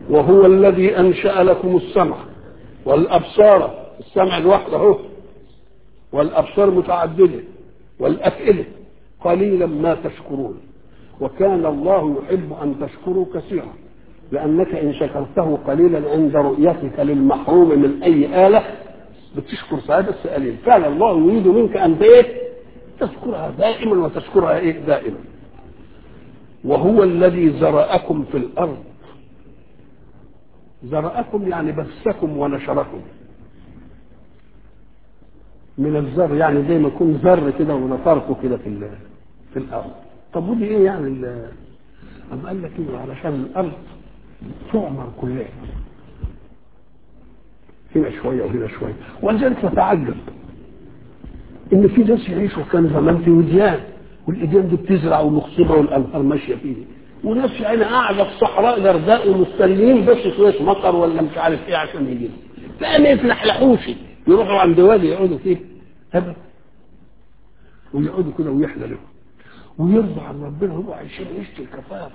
وهو الذي أنشأ لكم السمع والأبصار السمع لوحده اهو والأبصار متعددة والأفئدة قليلا ما تشكرون وكان الله يحب أن تشكروا كثيرا لأنك إن شكرته قليلا عند رؤيتك للمحروم من أي آلة بتشكر ساعة بس قليل كان الله يريد منك أن إيه تذكرها دائما وتشكرها إيه دائما وهو الذي زرأكم في الأرض زرأكم يعني بثكم ونشركم من الزر يعني زي ما يكون زر كده ونطرته كده في في الارض طب ودي ايه يعني ال- أم قال لك ايه علشان الارض تعمر كلها هنا شويه وهنا شويه ولذلك تتعجب ان في ناس يعيشوا كان زمان في وديان والاديان دي بتزرع ومخصبه والانهار ماشيه فيه وناس يعني قاعده في صحراء جرداء ومستنيين بس شويه مطر ولا مش عارف ايه عشان يجي لا ما يفلحلحوش يروحوا عند وادي يقعدوا فيه ابدا ويقعدوا كده ويحلى لهم ويرضوا عن ربنا هو عايشين عيشه الكفاف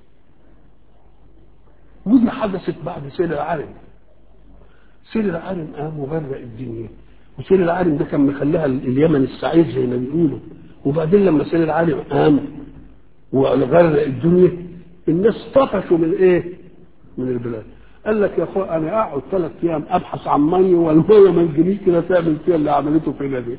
ودي حدثت بعد سيل العالم سيل العالم قام وغرق الدنيا وسيل العالم ده كان مخليها اليمن السعيد زي ما بيقولوا وبعدين لما سيل العالم قام وغرق الدنيا الناس طفشوا من ايه؟ من البلاد قال لك يا اخويا انا اقعد ثلاث ايام ابحث عن ميه والميه ما تجينيش كده تعمل فيها اللي عملته فينا دي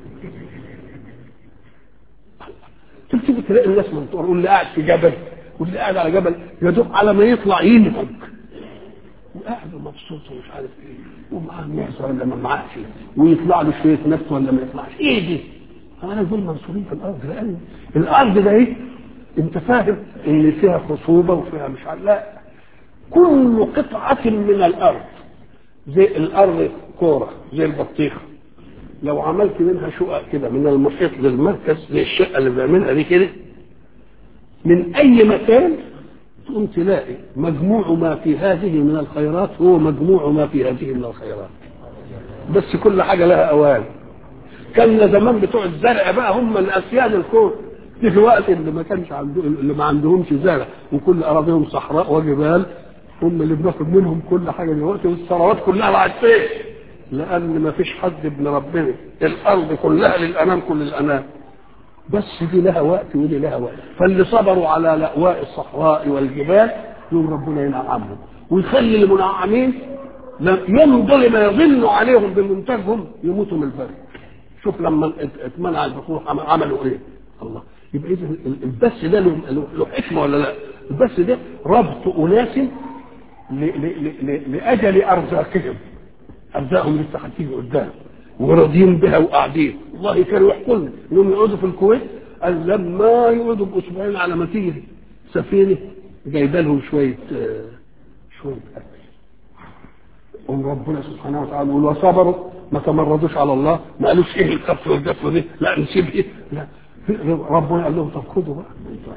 تبتدي تلاقي الناس منطور واللي قاعد في جبل واللي قاعد على جبل يدوق على ما يطلع ينهج وقاعد مبسوط ومش عارف ايه ومعاه معزه ولا ما معاهش ويطلع له شويه نفس ولا ما يطلعش ايه دي؟ انا دول منصورين في الارض لان الارض ده ايه؟ انت فاهم ان فيها خصوبه وفيها مش عارف لا كل قطعه من الارض زي الارض كوره زي البطيخه لو عملت منها شقق كده من المحيط للمركز زي الشقه اللي بيعملها دي كده من اي مكان تقوم تلاقي مجموع ما في هذه من الخيرات هو مجموع ما في هذه من الخيرات بس كل حاجه لها اوان كان زمان بتوع الزرع بقى هم الاسياد الكون في الوقت اللي ما كانش عنده اللي ما عندهمش زرع وكل اراضيهم صحراء وجبال هم اللي بناخد منهم كل حاجه دلوقتي والثروات كلها راحت فين؟ لان ما فيش حد ابن ربنا الارض كلها للانام كل الانام بس دي لها وقت ودي لها وقت فاللي صبروا على لأواء الصحراء والجبال يوم ربنا ينعمهم ويخلي المنعمين يوم دول ما يظنوا عليهم بمنتجهم يموتوا من البرد شوف لما اتمنع البخور عملوا ايه الله يبقى اذا البث ده له له حكمه ولا لا البث ده ربط اناس ل- ل- ل- لاجل ارزاقهم ارزاقهم لسه هتيجي قدام وراضيين بها وقاعدين والله كانوا يحكوا لنا انهم يقعدوا في الكويت قال لما يقعدوا باسبوعين على ما تيجي سفينه جايبه لهم شويه آه، شويه اكل قوم ربنا سبحانه وتعالى يقول وصبروا ما تمردوش على الله ما قالوش ايه الكف والجف دي لا نسيب ايه لا ربنا قال لهم طب خدوا بقى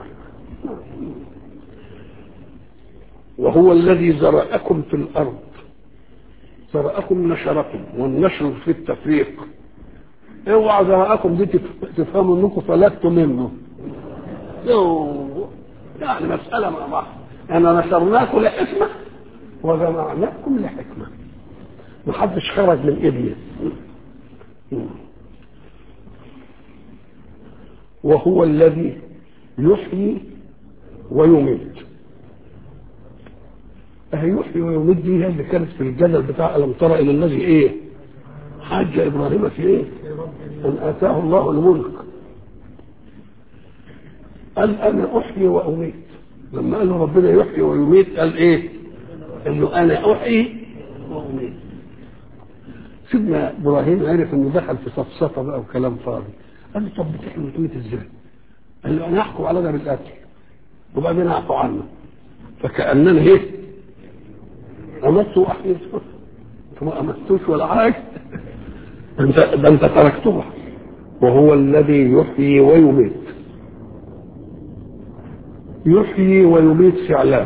وهو الذي زرأكم في الارض زرأكم نشركم والنشر في التفريق اوعى زرأكم دي تف- تفهموا انكم فلتوا منه يوه. يعني مسألة مع بعض أنا نشرناكم لحكمة وجمعناكم لحكمة محدش خرج من ابنه وهو الذي يحيي ويميت أهي يحيي ويميت دي هي اللي كانت في الجدل بتاع ألم ترى إلى الذي إيه؟ حج إبراهيم في إيه؟ أن آتاه الله الملك قال أنا أحيي وأميت لما قال له ربنا يحيي ويميت قال إيه؟ قال له أنا أحيي وأميت سيدنا إبراهيم عرف إنه دخل في سفسطة بقى وكلام فاضي قال له طب بتحيي وتميت إزاي؟ قال له أنا أحكم على ده بالقتل وبعدين أعفو عنه فكأننا إيه؟ أمت وأحييت أنت ما أمتوش ولا حاجة أنت ده أنت تركته وهو الذي يحيي ويميت يحيي ويميت فعلا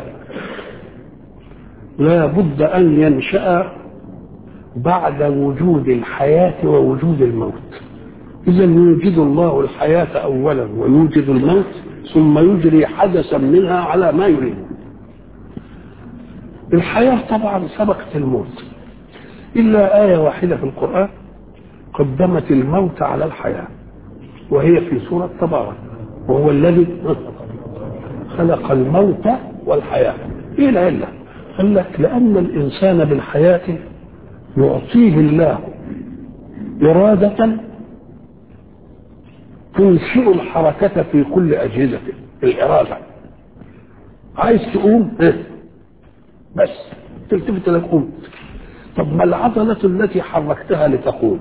لا بد أن ينشأ بعد وجود الحياة ووجود الموت إذا يوجد الله الحياة أولا ويوجد الموت ثم يجري حدثا منها على ما يريد الحياة طبعا سبقت الموت إلا آية واحدة في القرآن قدمت الموت على الحياة وهي في سورة تبارك وهو الذي خلق الموت والحياة إيه العلة؟ قال لك لأن الإنسان بالحياة يعطيه الله إرادة تنشئ الحركة في كل أجهزته الإرادة عايز تقوم إيه؟ بس تلتفت لك قمت طب ما العضلة التي حركتها لتقوم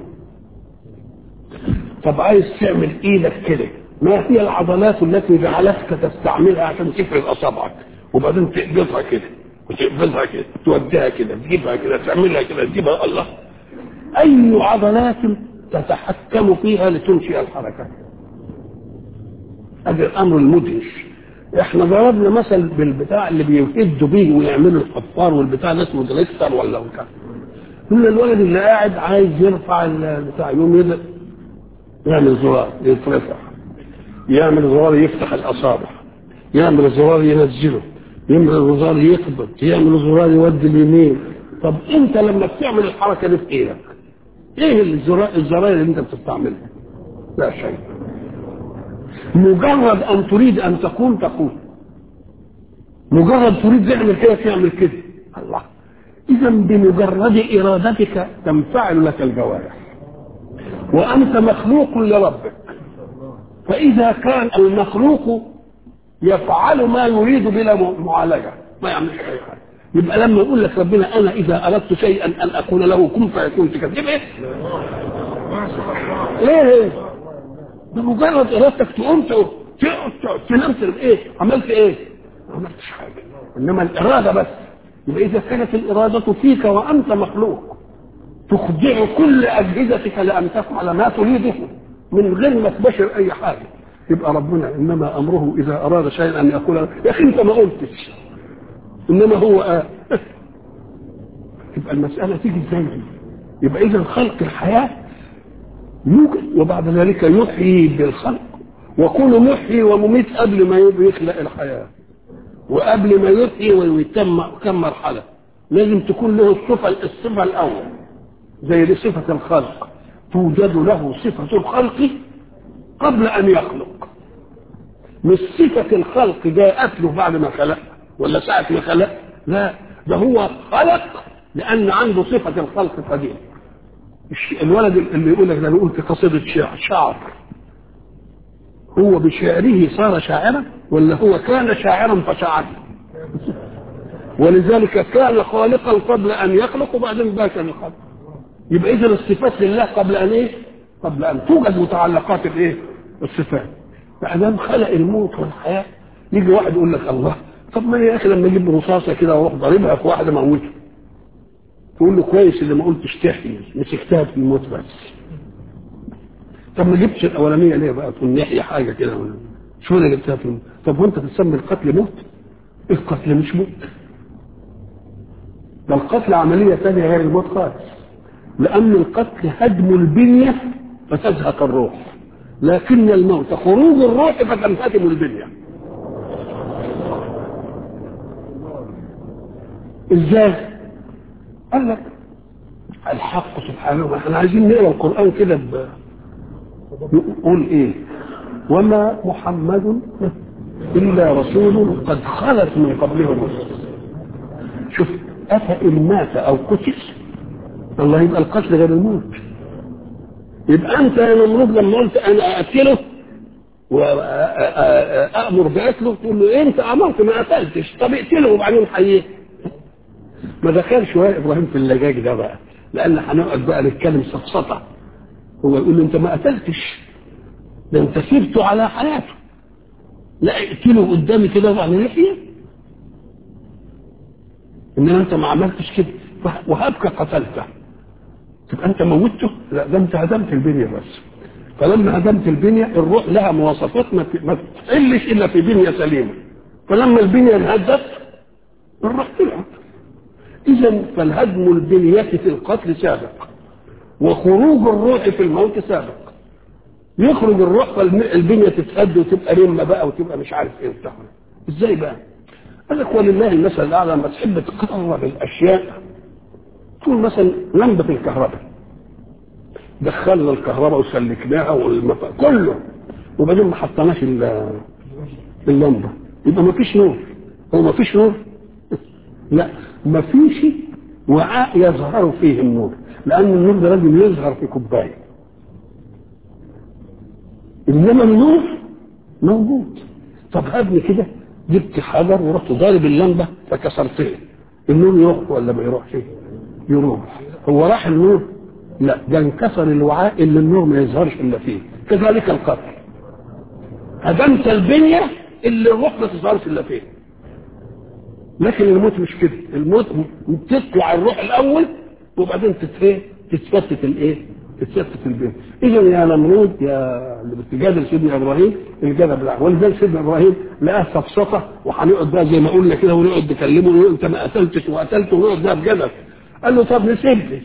طب عايز تعمل ايدك كده ما هي العضلات التي جعلتك تستعملها عشان تفرد اصابعك وبعدين تقبضها كده وتقبضها كده توديها كده تجيبها كده تعملها كده تجيبها الله اي عضلات تتحكم فيها لتنشئ الحركه هذا الامر المدهش احنا ضربنا مثل بالبتاع اللي بيهدوا بيه ويعملوا الحفار والبتاع ده اسمه دريكتر ولا بتاع كل الولد اللي قاعد عايز يرفع البتاع يوم يد يعمل زرار يترفع يعمل زرار يفتح الاصابع يعمل زرار ينزله يعمل زرار يقبض يعمل زرار يودي اليمين طب انت لما بتعمل الحركه دي في ايدك ايه الزرار الزراير اللي انت بتستعملها لا شيء مجرد ان تريد ان تقوم تقوم مجرد تريد تعمل كده تعمل كده الله اذا بمجرد ارادتك تنفعل لك الجوارح وانت مخلوق لربك فاذا كان المخلوق يفعل ما يريد بلا معالجه ما يعملش اي حاجه يبقى لما يقول لك ربنا انا اذا اردت شيئا ان اقول له كن فيكون تكذب ايه؟ ليه؟ بمجرد ارادتك تقوم تنام ايه؟ عملت ايه؟ ما عملتش حاجه انما الاراده بس يبقى اذا كانت الاراده فيك وانت مخلوق تخضع كل اجهزتك لان تفعل ما تريده من غير ما تبشر اي حاجه يبقى ربنا انما امره اذا اراد شيئا ان يقول يا اخي انت ما قلتش انما هو آه. يبقى المساله تيجي ازاي يبقى اذا خلق الحياه يوجد وبعد ذلك يحيي بالخلق وكل محيي ومميت قبل ما يخلق الحياه وقبل ما يحيي ويتم كم مرحله لازم تكون له الصفه الصفه الاول زي دي صفه الخلق توجد له صفه الخلق قبل ان يخلق مش صفه الخلق جاءت له بعد ما خلق ولا ساعه ما خلق لا ده هو خلق لان عنده صفه الخلق قديم الولد اللي يقول لك ده بيقول في قصيده شعر شعر هو بشعره صار شاعرا ولا هو كان شاعرا فشعر ولذلك كان خالقا قبل ان يخلق وبعدين باشر الخلق يبقى اذا الصفات لله قبل ان ايه قبل ان توجد متعلقات الايه الصفات فادام خلق الموت والحياه يجي واحد يقول لك الله طب ما يا اخي لما اجيب رصاصه كده واروح ضاربها في واحد اموته تقول له كويس اللي ما قلتش تحيي مسكتها في الموت بس طب ما جبتش الاولانيه ليه بقى تقول نحيي حاجه كده شو انا جبتها في الموت طب وانت بتسمي القتل موت القتل مش موت ده القتل عمليه ثانيه غير الموت خالص لان القتل هدم البنيه فتزهق الروح لكن الموت خروج الروح فتنهدم البنيه ازاي قال لك الحق سبحانه وتعالى احنا عايزين نقرا القران كده ب... يقول ايه وما محمد الا رسول قد خلت من قبله الرسل شوف افإن مات او قتل الله يبقى القتل غير الموت يبقى انت يا نمرود لما قلت انا اقتله وامر بقتله تقول له انت امرت ما قتلتش طب اقتله وبعدين حييه ما دخلش وائل ابراهيم في اللجاج ده بقى لان هنقعد بقى نتكلم سفسطه هو يقول له انت ما قتلتش ده انت سبته على حياته لا اقتله قدامي كده وبعدين يحيى انما انت ما عملتش كده وهبك قتلته تبقى انت موتته لا ده انت هدمت البنيه بس فلما هدمت البنيه الروح لها مواصفات ما تحلش الا في بنيه سليمه فلما البنيه انهدت الروح طلعت اذا فالهدم البنيه في القتل سابق وخروج الروح في الموت سابق يخرج الروح فالبنيه تتهد وتبقى رمه بقى وتبقى مش عارف ايه وبتاع ازاي بقى قال لك ولله المثل الاعلى لما تحب تقرب الاشياء تقول مثلا لمبه الكهرباء دخلنا الكهرباء وسلكناها والمف... كله وبعدين ما حطيناش ال- اللمبه يبقى ما فيش نور هو ما فيش نور لا ما فيش وعاء يظهر فيه النور لان النور ده لازم يظهر في كوبايه انما النور موجود طب هبني كده جبت حجر ورحت ضارب اللمبه فكسرتها النور يروح ولا ما يروحش يروح هو راح النور لا ده انكسر الوعاء اللي النور ما يظهرش الا فيه كذلك القتل هدمت البنيه اللي الروح ما تظهرش الا فيه لكن الموت مش كده الموت تطلع الروح الاول وبعدين تت- تتفتت الايه تتفتت البيت اذا يا نمرود يا اللي بتجادل سيدنا ابراهيم الجدل بالعقل ولذلك سيدنا ابراهيم لقاه سفسطه وهنقعد بقى زي ما قلنا كده ونقعد نكلمه ونقول انت ما قتلتش وقتلت ونقعد بقى بجدل قال له طب نسيبني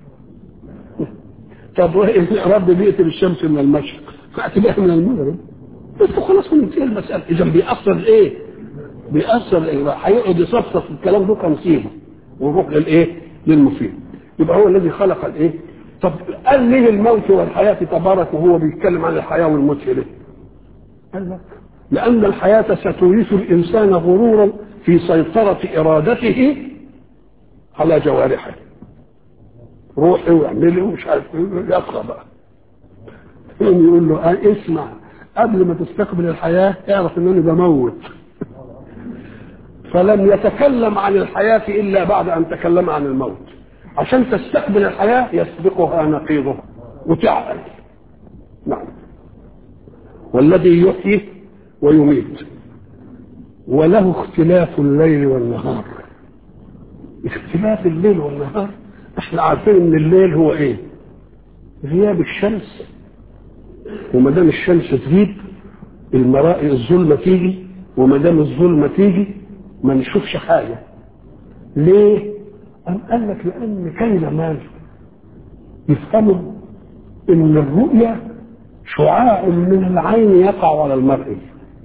طب يا رب بيقتل الشمس من المشرق فاتي بها من المغرب بس خلاص وننتهي المساله اذا بيأثر ايه؟ بيأثر إيه؟ هيقعد يصفصف الكلام ده كان سيبه ويروح للايه؟ للمفيد يبقى هو الذي خلق الايه؟ طب قال ليه الموت والحياه تبارك وهو بيتكلم عن الحياه والموت ليه؟ قال لك لأن الحياة ستورث الإنسان غرورا في سيطرة إرادته على جوارحه روحي واعملي ومش عارف ايه يطغى بقى يقوم يقول له آه اسمع قبل ما تستقبل الحياة اعرف انني بموت فلم يتكلم عن الحياة إلا بعد أن تكلم عن الموت عشان تستقبل الحياة يسبقها نقيضها وتعقل نعم والذي يحيي ويميت وله اختلاف الليل والنهار اختلاف الليل والنهار احنا عارفين ان الليل هو ايه غياب الشمس وما دام الشمس تغيب المرائي الظلمه تيجي وما دام الظلمه تيجي ما نشوفش حاجه ليه أم قال لك لان كيد مال يفهموا ان الرؤيا شعاع من العين يقع على المرء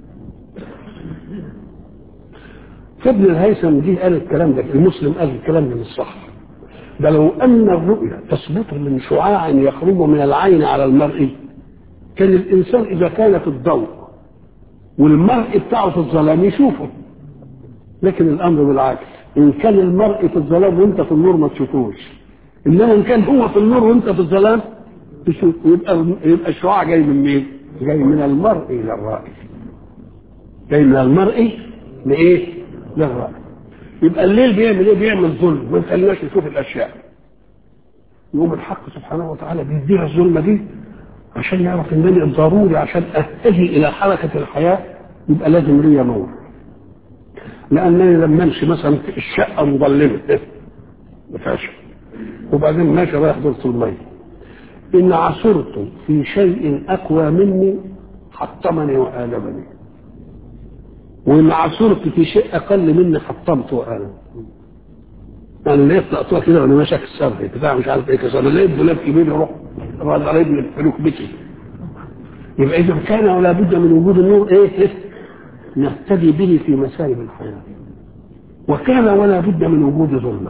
فابن الهيثم دي قال الكلام ده المسلم قال الكلام ده مش صح ده لو ان الرؤيا تثبت من شعاع يخرج من العين على المرء كان الانسان اذا كان في الضوء والمرء بتاعه في الظلام يشوفه لكن الامر بالعكس ان كان المرء في الظلام وانت في النور ما تشوفوش انما ان كان هو في النور وانت في الظلام تشوف يبقى يبقى الشعاع جاي من مين؟ جاي من المرء الى الرائي جاي من المرء لايه؟ للرائي يبقى الليل بيعمل ايه؟ بيعمل ظلم ما يخليناش نشوف الاشياء يقوم الحق سبحانه وتعالى بيديها الظلمه دي عشان يعرف انني ضروري عشان اهتدي الى حركه الحياه يبقى لازم ليا نور لانني لما امشي مثلا في الشقه مظلمه ما فيهاش وبعدين ماشي رايح دورة المية إن عثرت في شيء أقوى مني حطمني وآلمني وإن عثرت في شيء أقل مني حطمت وآلم أنا لقيت لقطوها كده وأنا ماشي السبع بتاع مش عارف إيه كسر لقيت دولاب كبير يروح رد على ابن الفلوك بكي يبقى إذا كان ولا بد من وجود النور إيه نهتدي به في مسالب الحياة وكان ولا بد من وجود ظلمة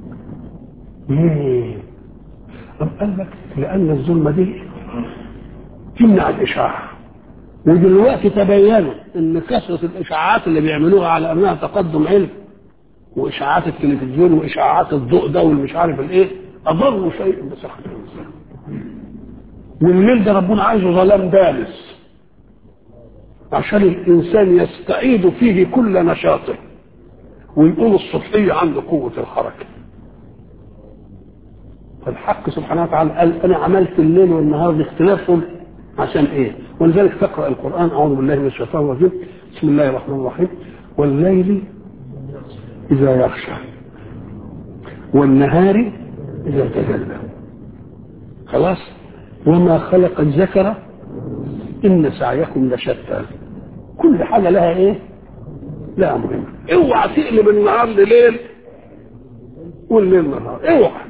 ليه؟ طب قال لك لأن الظلمة دي تمنع الإشعاع ودلوقتي تبينوا إن كثرة الإشعاعات اللي بيعملوها على أنها تقدم علم وإشعاعات التلفزيون وإشعاعات الضوء ده والمش عارف الإيه أضر شيء بصحة الإنسان والليل ده ربنا عايزه ظلام دارس عشان الإنسان يستعيد فيه كل نشاطه ويقوم الصبحية عنده قوة الحركة فالحق سبحانه وتعالى قال انا عملت الليل والنهار باختلافهم عشان ايه؟ ولذلك تقرا القران اعوذ بالله من الشيطان الرجيم بسم الله الرحمن الرحيم والليل اذا يغشى والنهار اذا تجلى خلاص وما خلق الذكر ان سعيكم لشتى كل حاجه لها ايه؟ لها مهمه اوعى تقلب النهار لليل والليل نهار اوعى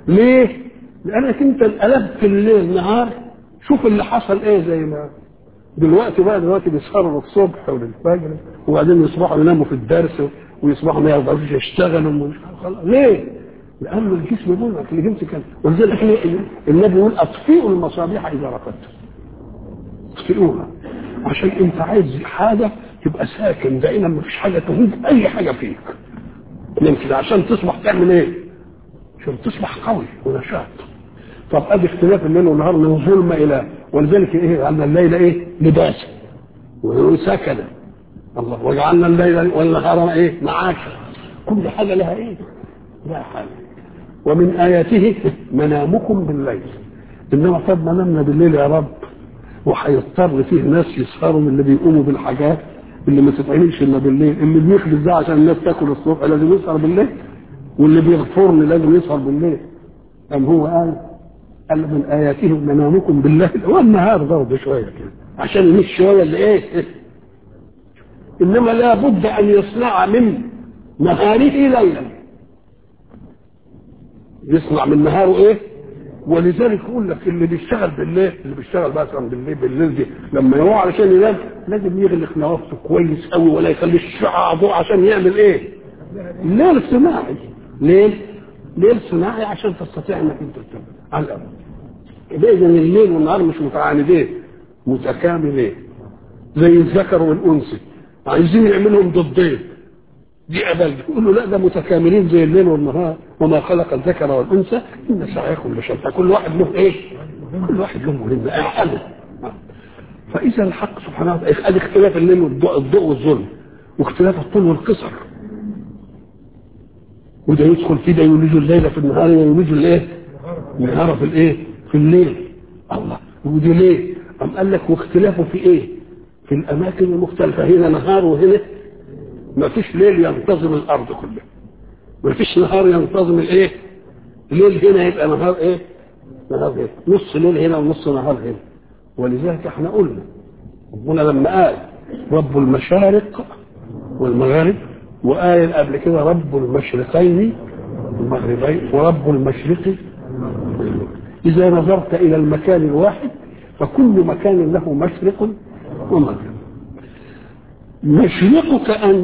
ليه؟ لأنك أنت قلبت الليل نهار شوف اللي حصل إيه زي ما دلوقتي بقى دلوقتي بيسهروا الصبح والفجر وبعدين يصبحوا يناموا في الدرس ويصبحوا ما يقدروش يشتغلوا ومش عارف خلاص. ليه؟ لأن الجسم بيقول الجنس كان ولذلك النبي يقول أطفئوا المصابيح إذا رقدتم اطفئوها عشان أنت عايز حاجة تبقى ساكن دائما ما فيش حاجة تهز أي حاجة فيك يمكن عشان تصبح تعمل إيه؟ عشان تصبح قوي ونشاط طب ادي اختلاف الليل والنهار من ظلمة الى ولذلك ايه عندنا الليل ايه لباسا وسكنا الله وجعلنا الليل والنهار ايه معاشا كل حاجة لها ايه لها حاجة ومن آياته منامكم بالليل إنما طب نمنا بالليل يا رب وهيضطر فيه ناس يسهروا من اللي بيقوموا بالحاجات اللي ما تتعملش الا بالليل اللي بيخبز ده عشان الناس تاكل الصبح لازم يسهر بالليل واللي بيغفرني لازم يسهر بالليل أم هو قال قال من آياته منامكم بالليل والنهار برضه شوية كده عشان مش شوية اللي إيه إنما لا بد أن يصنع من نهاره ليلا يصنع من نهاره إيه ولذلك يقول لك اللي بيشتغل بالليل اللي بيشتغل مثلا بالليل بالليل دي لما يروح علشان ينام لازم يغلق نوافذه كويس قوي ولا يخليش الشعاع ضوء عشان يعمل ايه؟ ليل صناعي ليل ليل صناعي عشان تستطيع انك انت تنام على الأول اذا الليل والنهار مش متعاندين متكاملين زي الذكر والانثى عايزين يعملهم ضدين دي ابل يقول له لا ده متكاملين زي الليل والنهار وما خلق الذكر والانثى ان سعيكم لشتى كل واحد له ايه؟ كل واحد له مهمه احسنه فاذا الحق سبحانه وتعالى ادي اختلاف الليل والضوء الضوء والظلم واختلاف الطول والقصر وده يدخل في ده يولج الليل في النهار ويولج الايه؟ النهار في الايه؟ في الليل الله ودي ليه؟ أم قال لك واختلافه في ايه؟ في الاماكن المختلفه هنا نهار وهنا ما فيش ليل ينتظم الارض كلها ما فيش نهار ينتظم الايه؟ ليل هنا يبقى نهار ايه؟ نهار هنا نص ليل هنا ونص نهار هنا ولذلك احنا قلنا ربنا لما قال رب المشارق والمغارب وقال قبل كده رب المشرقين والمغربين ورب المشرق إذا نظرت إلى المكان الواحد فكل مكان له مشرق ومغرب مشرقك أنت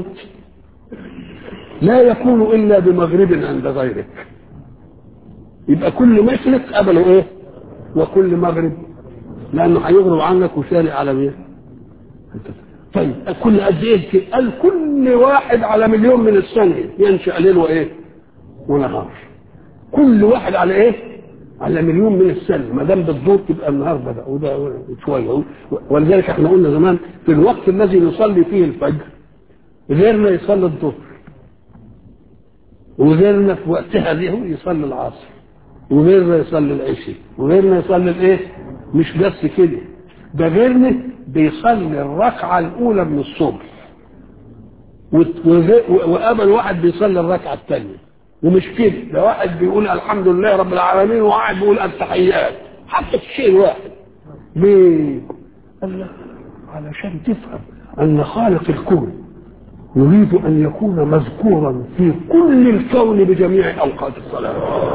لا يكون إلا بمغرب عند غيرك يبقى كل مشرق قبله إيه وكل مغرب لأنه هيغرب عنك وشارق على مين طيب كل قد ايه قال كل واحد على مليون من الثانية ينشأ ليل وايه ونهار كل واحد على ايه على مليون من السنة ما دام بالدور تبقى النهار بدأ وده شوية ولذلك احنا قلنا زمان في الوقت الذي نصلي فيه الفجر غيرنا يصلي الظهر وغيرنا في وقتها دي هو يصلي العصر وغيرنا يصلي العشاء وغيرنا يصلي الايه مش بس كده ده غيرنا بيصلي الركعة الأولى من الصبح وقابل واحد بيصلي الركعة الثانية ومش كده ده واحد بيقول الحمد لله رب العالمين وواحد بيقول التحيات حتى في الشيء الواحد ليه؟ قال لك علشان تفهم أن خالق الكون يريد أن يكون مذكورا في كل الكون بجميع أوقات الصلاة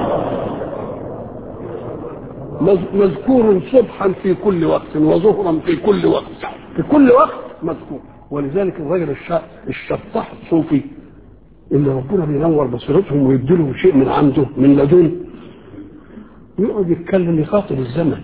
مذكور صبحا في كل وقت وظهرا في كل وقت في كل وقت مذكور ولذلك الرجل الشطاح الصوفي اللي ربنا بينور بصيرتهم ويديلهم شيء من عنده من لدن يقعد يتكلم يخاطب الزمن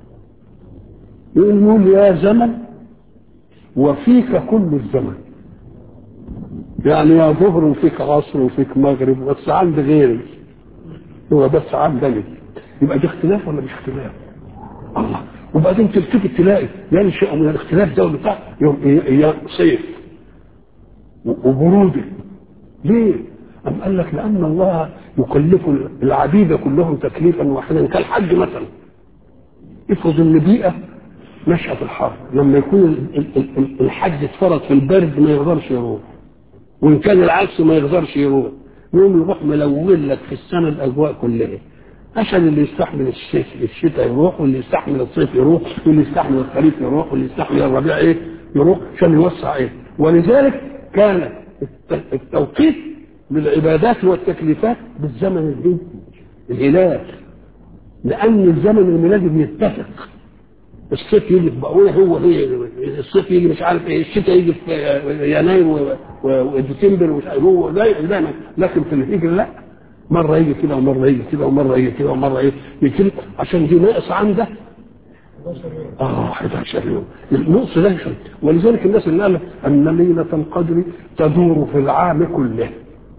يقول يا زمن وفيك كل الزمن يعني يا ظهر وفيك عصر وفيك مغرب بس عند غيري هو بس عندني يبقى ده اختلاف ولا مش اختلاف الله وبعدين تلتفت تلاقي ينشأ من الاختلاف ده بتاع يوم صيف وبروده ليه؟ أم قال لك لأن الله يكلف العبيد كلهم تكليفا واحدا كالحج مثلا افرض ان بيئة ماشية في الحر لما يكون الحج اتفرض في البرد ما يقدرش يروح وإن كان العكس ما يقدرش يروح يوم يروح ملون لك في السنة الأجواء كلها عشان اللي يستحمل الشتاء الشتاء يروح واللي يستحمل الصيف يروح واللي يستحمل الخريف يروح واللي يستحمل الربيع ايه يروح عشان يوسع ايه ولذلك كان التوقيت للعبادات والتكليفات بالزمن الهندي الهلال لان الزمن الميلادي بيتفق الصيف يجي في بقوله هو هي الصيف يجي مش عارف ايه الشتاء يجي في يناير و- و- وديسمبر ومش عارف هو دايما دايما لكن في الهجر لا مره يجي كده ومره يجي كده ومره يجي كده ومره يجي يجي كده عشان دي ناقص عنده اه 11 يوم النقص ده يخلي. ولذلك الناس اللي قال ان ليله القدر تدور في العام كله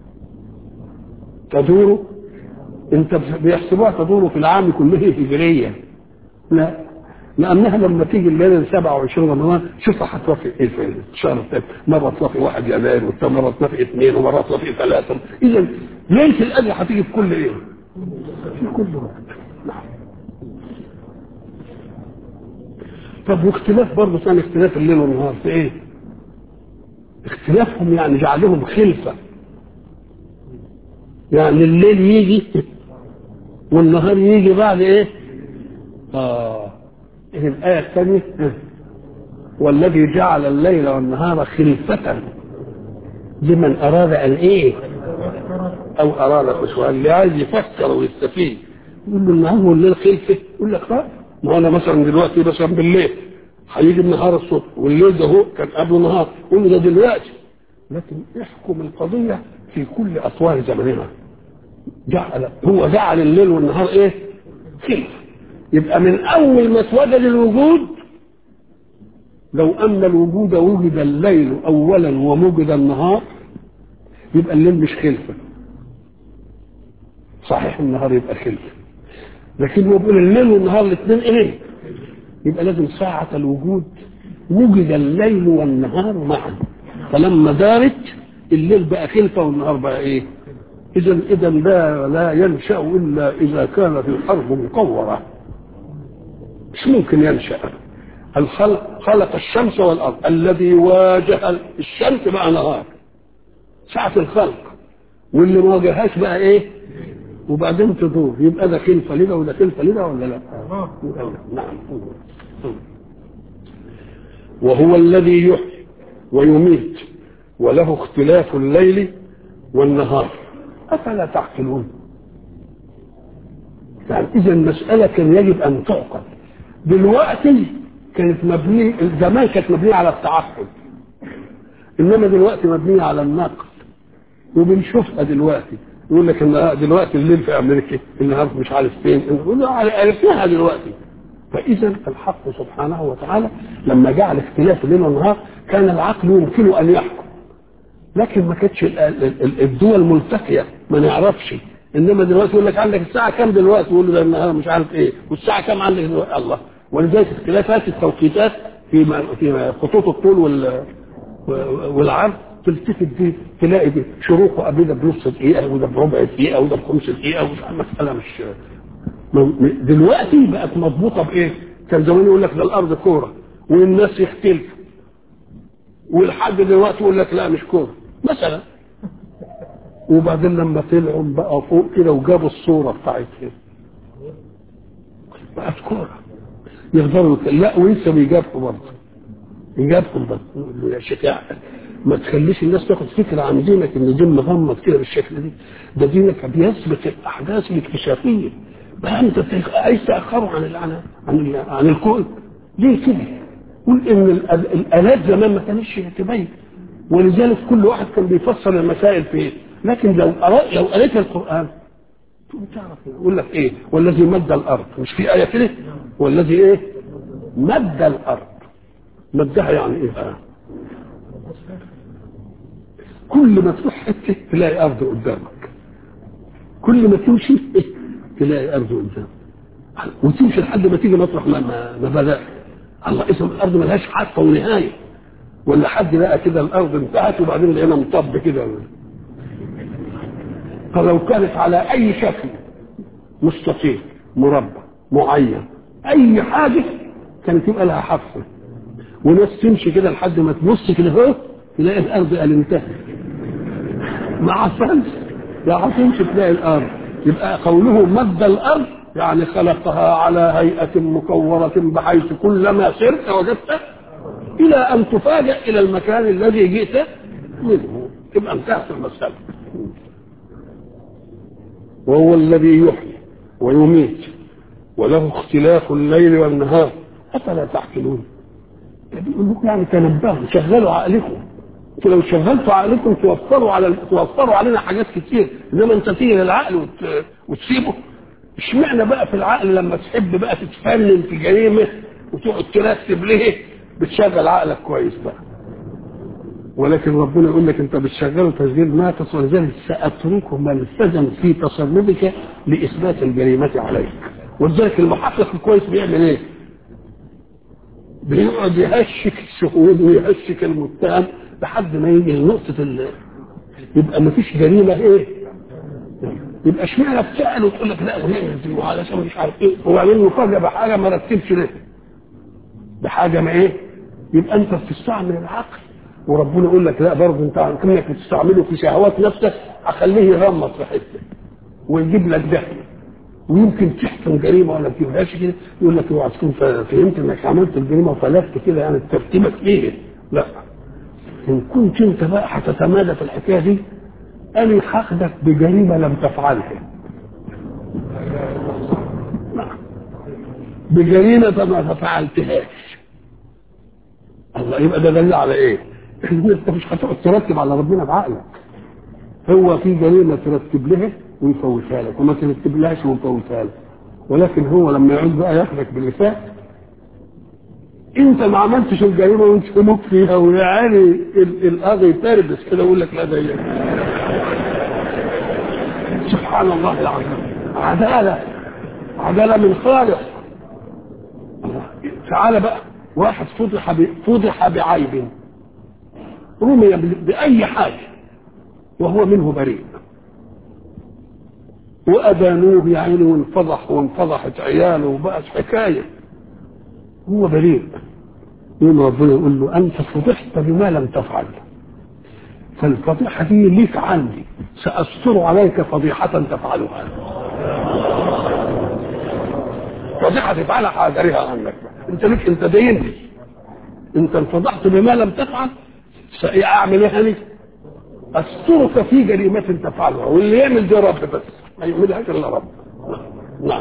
تدور انت بيحسبوها تدور في العام كله هجريا لا لانها لما تيجي الليله 27 رمضان شوف هتوافق ايه في الشهر الثاني مره توافق 1 يناير والثاني مره توافق اثنين ومره توافق ثلاثه اذا ليله القدر هتيجي في كل ايه؟ في كل وقت نعم طب واختلاف برضه ثاني اختلاف الليل والنهار في ايه؟ اختلافهم يعني جعلهم خلفه يعني الليل يجي والنهار يجي بعد ايه؟ اه إيه الآية الثانية والذي جعل الليل والنهار خلفة لمن أراد أن إيه أو أراد خشوع اللي عايز يفكر ويستفيد يقول له النهار والليل خلفة يقول لك لا ما هو أنا مثلا دلوقتي مثلا بالليل هيجي النهار الصبح والليل ده هو كان قبله نهار يقول له ده دلوقتي لكن احكم القضية في كل أطوار زمنها جعل هو جعل الليل والنهار ايه خلفه يبقى من اول ما اتوجد الوجود لو ان الوجود وجد الليل اولا ووجد النهار يبقى الليل مش خلفه صحيح النهار يبقى خلفه لكن هو بيقول الليل والنهار الاثنين ايه يبقى لازم ساعة الوجود وجد الليل والنهار معا فلما دارت الليل بقى خلفه والنهار بقى ايه اذا اذا لا لا ينشا الا اذا كانت الارض مكوره مش ممكن ينشا الخلق خلق الشمس والارض الذي واجه الشمس بقى نهار ساعه الخلق واللي ما واجههاش بقى ايه وبعدين تدور يبقى ده خلفه لده وده خلفه لده ولا لا؟ نعم وهو الذي يحيي ويميت وله اختلاف الليل والنهار أفلا تعقلون يعني إذا المسألة كان يجب أن تعقل دلوقتي كانت مبنية زمان كانت مبنية على التعقل إنما دلوقتي مبنية على النقل وبنشوفها دلوقتي يقول لك ان دلوقتي الليل في امريكا النهار مش عارف فين عرفناها دلوقتي فاذا الحق سبحانه وتعالى لما جعل اختلاف الليل والنهار كان العقل يمكنه ان يحكم لكن ما كانتش الدول ملتقيه ما نعرفش انما دلوقتي يقول لك عندك الساعه كام دلوقتي يقول له ده النهار مش عارف ايه والساعه كام عندك دلوقتي الله ولذلك اختلافات التوقيتات في في خطوط الطول وال والعرض تلتفت دي تلاقي دي شروقه قبل ده بنص دقيقه وده بربع دقيقه وده بخمس دقيقه ومش مساله مش دلوقتي بقت مضبوطه بايه؟ كان زمان يقول لك ده الارض كوره والناس يختلفوا والحد دلوقتي يقول لك لا مش كوره مثلا وبعدين لما طلعوا بقى فوق كده وجابوا الصوره بتاعتهم بقت كوره يقدروا لا ولسه بيجابوا برضه يجابهم برضه يا شيخ ما تخليش الناس تاخد فكره عن دينك ان دين مغمض كده بالشكل ده ده دينك بيثبت الاحداث الاكتشافيه بقى انت عايز تاخره عن عن عن, عن الكون ليه كده؟ قول ان الالات زمان ما كانتش تبين ولذلك كل واحد كان بيفسر المسائل في ايه لكن لو قرأ لو قريت القران تقوم تعرف يقول لك ايه والذي مد الارض مش في ايه كده والذي ايه مد الارض مدها يعني ايه بقى كل ما تروح حته تلاقي ارض قدامك كل ما تمشي تلاقي ارض قدامك وتمشي لحد ما تيجي مطرح ما ما, ما بدأ الله اسم الارض ملهاش حافه ونهايه ولا حد لقى كده الارض انتهت وبعدين لقينا مطب كده فلو كانت على اي شكل مستطيل مربع معين اي حاجه كانت يبقى لها حافه وناس تمشي كده لحد ما تبص كده اهو تلاقي الارض قال انتهت ما عفنش لا هتمشي تلاقي الارض يبقى قوله مد الارض يعني خلقها على هيئة مكورة بحيث كلما سرت وجدت إلى أن تفاجأ إلى المكان الذي جئت منه تبقى انتهت المسألة وهو الذي يحيي ويميت وله اختلاف الليل والنهار افلا تعقلون بيقول لكم يعني تنبهوا شغلوا عقلكم انتوا لو شغلتوا عقلكم توفروا على توفروا علينا حاجات كتير انما انت تيجي للعقل وت... وتسيبه اشمعنى بقى في العقل لما تحب بقى تتفنن في جريمه وتقعد ترتب ليه بتشغل عقلك كويس بقى ولكن ربنا يقول لك انت بتشغله تشغيل ناقص ولذلك ساترك ما التزم في تصرفك لاثبات الجريمه عليك ولذلك المحقق الكويس بيعمل ايه؟ بيقعد يهشك الشهود ويهشك المتهم لحد ما يجي لنقطة ال... يبقى ما فيش جريمة ايه؟ يبقى اشمعنى بتسأل وتقول لك لا ونعمل دي علشان مش عارف ايه وبعدين مفاجأة بحاجة ما رتبش ليه؟ بحاجة ما ايه؟ يبقى انت بتستعمل العقل وربنا يقول لك لا برضه انت كانك بتستعمله في شهوات نفسك اخليه يغمض في حته ويجيب لك ده ويمكن تحكم جريمه ولا ما تجيبهاش كده يقول لك اوعى تكون فهمت انك عملت الجريمه وفلتت كده يعني ترتيبك ايه؟ لا ان كنت انت بقى هتتمادى في الحكايه دي انا هاخدك بجريمه لم تفعلها بجريمه ما فعلتهاش الله يبقى ده دليل على ايه؟ ان انت مش هتقعد ترتب على ربنا بعقلك هو في جريمه ترتب لها ويفوتها لك وما ترتب لهاش ويفوتها لك ولكن هو لما يعود بقى ياخدك باللسان انت ما عملتش الجريمه وانت مت فيها ويعني القاضي يتربس كده يقول لك لا ده سبحان الله العظيم عداله عداله من خالق تعالى بقى واحد فضح فضح بعيب رمي باي حاجه وهو منه بريء وأبانوه يا عيني وانفضح وانفضحت عياله وبقت حكاية هو بريء يوم ربنا يقول له أنت فضحت بما لم تفعل فالفضيحة دي ليك عندي سأستر عليك فضيحة تفعلها فضيحة تفعلها هدريها عنك انت ليك انت دينتي انت انفضحت بما لم تفعل سأعمل ايه هني استرك في جريمة تفعلها واللي يعمل دي رب بس ما يعملهاش الا رب نعم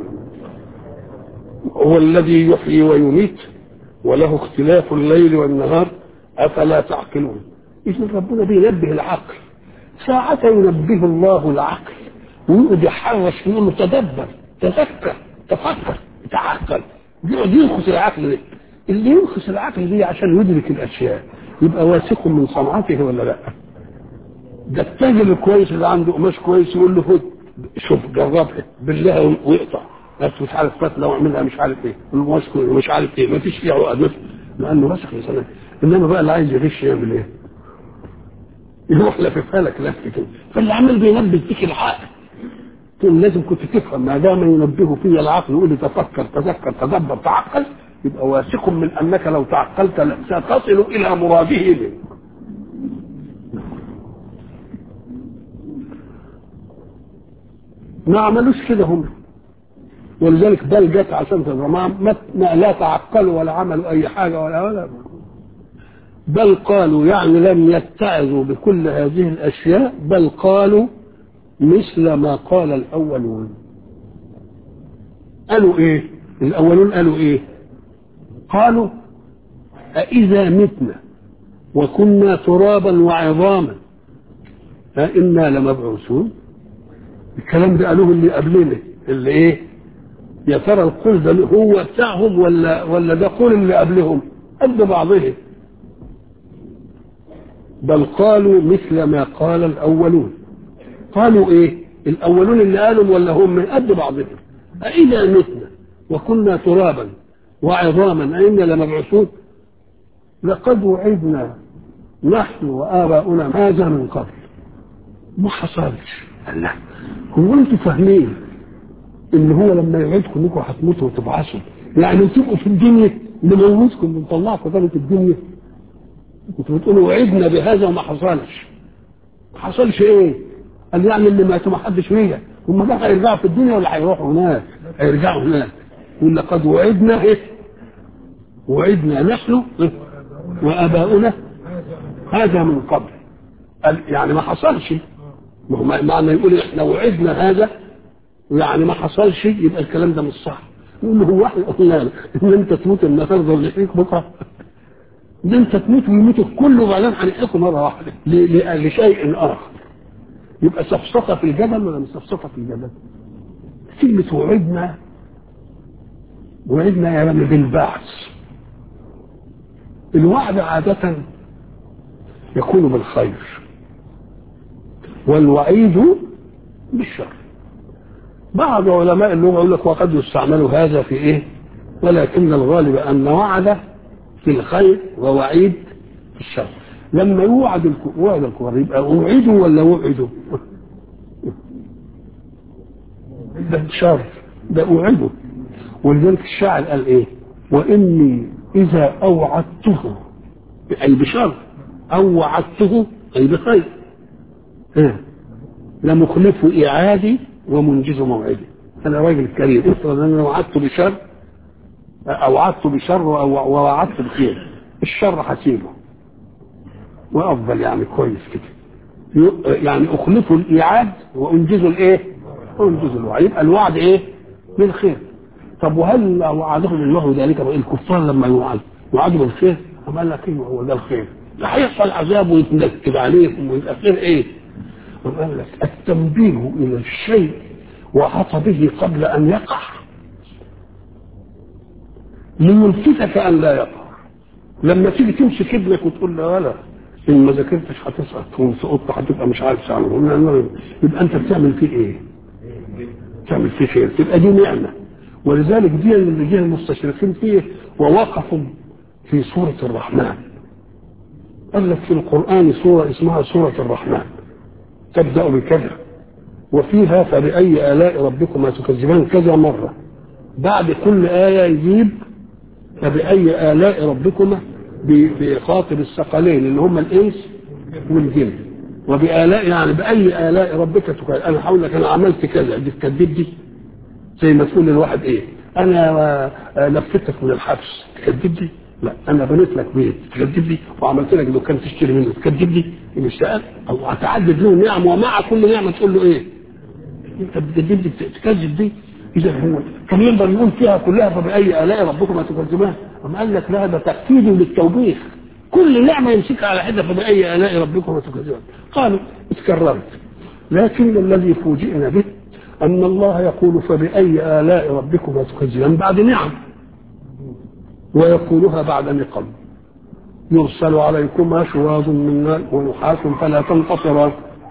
هو الذي يحيي ويميت وله اختلاف الليل والنهار افلا تعقلون اذا ربنا بينبه العقل ساعة ينبه الله العقل ويقعد يحرش يقول له تدبر تذكر تفكر تعقل يقعد ينخس العقل ده اللي ينخس العقل دي عشان يدرك الاشياء يبقى واثق من صنعته ولا لا ده التاجر الكويس اللي عنده قماش كويس يقول له خد شوف جربها بالله ويقطع بس مش عارف فتله واعملها مش عارف ايه القماش كويس مش عارف ايه ما فيش فيه عقد لانه مسخ لسنه انما بقى اللي عايز يغش يعمل ايه؟ يروح لففها لك لف كده فاللي عمال بينبه فيك العقل تقول لازم كنت تفهم ما دام ينبه في العقل يقول لي تفكر تذكر تدبر تعقل يبقى واثق من انك لو تعقلت ستصل الى مراده منك ما عملوش كده هم ولذلك بل جت عشان تبقى ما, ما لا تعقلوا ولا عملوا اي حاجه ولا ولا بل قالوا يعني لم يتعظوا بكل هذه الاشياء بل قالوا مثل ما قال الاولون قالوا ايه الاولون قالوا ايه قالوا أإذا متنا وكنا ترابا وعظاما أئنا لمبعوثون الكلام ده قالوه اللي قبلنا اللي ايه يا ترى القول ده هو بتاعهم ولا ولا ده قول اللي قبلهم قد بعضهم بل قالوا مثل ما قال الاولون قالوا ايه الاولون اللي قالوا ولا هم من قد بعضهم أإذا متنا وكنا ترابا وعظاما أئنا لمبعوثون لقد وعدنا نحن وآباؤنا هذا من قبل ما حصلش الله هو انتوا فاهمين ان هو لما يوعدكم انكم هتموتوا وتبعثوا يعني تبقوا في الدنيا نموتكم ونطلعكم تاني في الدنيا انتوا بتقولوا وعدنا بهذا وما حصلش ما حصلش ايه؟ قال يعني اللي ماتوا ما حدش ويا هم بقى هيرجعوا في الدنيا ولا هيروحوا هناك؟ هيرجعوا هناك يقول لقد وعدنا ايه؟ وعدنا نحن إيه؟ واباؤنا هذا من قبل قال يعني ما حصلش ما هو معنى يقول احنا وعدنا هذا يعني ما حصلش يبقى الكلام ده مش صح يقول له هو احنا قلنا له ان انت تموت النهارده ونحييك بكره ده انت تموت ويموتوا كله وبعدين هنحييكم مره واحده ل- ل- لشيء اخر يبقى سفسطه في الجبل ولا مش سفسطه في الجبل؟ كلمه وعدنا وعدنا يا رب بالبعث الوعد عادة يكون بالخير والوعيد بالشر بعض علماء اللغة يقول لك وقد يستعمل هذا في ايه ولكن الغالب ان وعد في الخير ووعيد في الشر لما يوعد الك- وعد الكفار يبقى اوعدوا ولا وعدوا ده شر ده اوعدوا ولذلك الشاعر قال ايه واني اذا اوعدته اي بشر او وعدته اي بخير ها لمخلف اعادي ومنجز موعدي انا راجل كريم افرض ان انا وعدته بشر او وعدته بشر او ووعدته بخير الشر هسيبه وافضل يعني كويس كده ي- يعني اخلفه الايعاد وانجزه الايه؟ انجزه الوعد يبقى الوعد ايه؟ بالخير طب وهل وعدهم الله ذلك الكفار لما يوعد يوعدوا بالخير؟ أم قال لك ايوه هو ده الخير ده هيحصل عذاب ويتنكد عليكم ويبقى خير ايه؟ أم قال لك التنبيه الى الشيء وحط به قبل ان يقع ليلفتك ان لا يقع لما تيجي تمسك ابنك وتقول له ولا ان ما ذاكرتش هتسقط وسقطت هتبقى مش عارف تعمل يبقى انت بتعمل فيه ايه؟ تعمل فيه خير تبقى دي نعمه ولذلك دي اللي جه المستشرقين فيه ووقفوا في سوره الرحمن قال لك في القران سوره اسمها سوره الرحمن تبدا بكذا وفيها فبأي آلاء ربكما تكذبان كذا مرة بعد كل آية يجيب فبأي آلاء ربكما بي- بيخاطب الثقلين اللي هم الإنس والجن وبآلاء يعني بأي آلاء ربك تكذب أنا هقول لك أنا عملت كذا دي تكذب دي زي ما تقول للواحد إيه أنا آه، لفتك من الحبس تكذب دي لا أنا بنيت لك بيت تكذب دي وعملت لك دكان تشتري منه تكذب دي مش سأل أو هتعدد له نعم ومع كل نعمة تقول له إيه انت بتكذب دي تكذب دي اذا هو كان يقدر يقول فيها كلها فباي الاء ربكما تكذبان اما قال لك لا ده تاكيد للتوبيخ كل نعمه يمسكها على حده فباي الاء ربكما تكذبان قالوا اتكررت لكن الذي فوجئنا به ان الله يقول فباي الاء ربكما تكذبان بعد نعم ويقولها بعد نقم يرسل عليكما شواظ من نار ونحاس فلا تنتصران